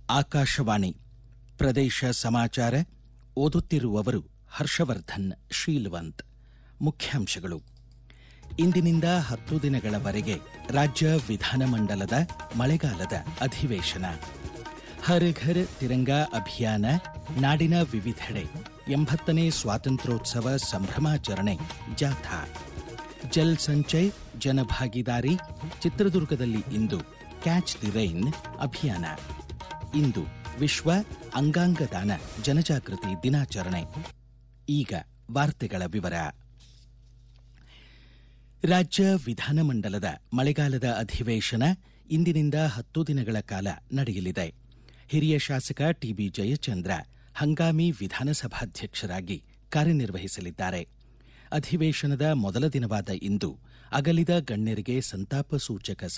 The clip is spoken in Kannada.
ಆಕಾಶವಾಣಿ ಪ್ರದೇಶ ಸಮಾಚಾರ ಓದುತ್ತಿರುವವರು ಹರ್ಷವರ್ಧನ್ ಶೀಲ್ವಂತ್ ಮುಖ್ಯಾಂಶಗಳು ಇಂದಿನಿಂದ ಹತ್ತು ದಿನಗಳವರೆಗೆ ರಾಜ್ಯ ವಿಧಾನಮಂಡಲದ ಮಳೆಗಾಲದ ಅಧಿವೇಶನ ಹರ್ ಘರ್ ತಿರಂಗಾ ಅಭಿಯಾನ ನಾಡಿನ ವಿವಿಧೆಡೆ ಎಂಬತ್ತನೇ ಸ್ವಾತಂತ್ರ್ಯೋತ್ಸವ ಸಂಭ್ರಮಾಚರಣೆ ಜಾಥಾ ಜಲ್ ಸಂಚಯ್ ಜನಭಾಗಿದಾರಿ ಚಿತ್ರದುರ್ಗದಲ್ಲಿ ಇಂದು ಕ್ಯಾಚ್ ದಿ ರೈನ್ ಅಭಿಯಾನ ಇಂದು ವಿಶ್ವ ಅಂಗಾಂಗ ದಾನ ಜನಜಾಗೃತಿ ದಿನಾಚರಣೆ ಈಗ ವಾರ್ತೆಗಳ ವಿವರ ರಾಜ್ಯ ವಿಧಾನಮಂಡಲದ ಮಳೆಗಾಲದ ಅಧಿವೇಶನ ಇಂದಿನಿಂದ ಹತ್ತು ದಿನಗಳ ಕಾಲ ನಡೆಯಲಿದೆ ಹಿರಿಯ ಶಾಸಕ ಟಿಬಿ ಜಯಚಂದ್ರ ಹಂಗಾಮಿ ವಿಧಾನಸಭಾಧ್ಯಕ್ಷರಾಗಿ ಕಾರ್ಯನಿರ್ವಹಿಸಲಿದ್ದಾರೆ ಅಧಿವೇಶನದ ಮೊದಲ ದಿನವಾದ ಇಂದು ಅಗಲಿದ ಗಣ್ಯರಿಗೆ ಸಂತಾಪ ಸೂಚಕ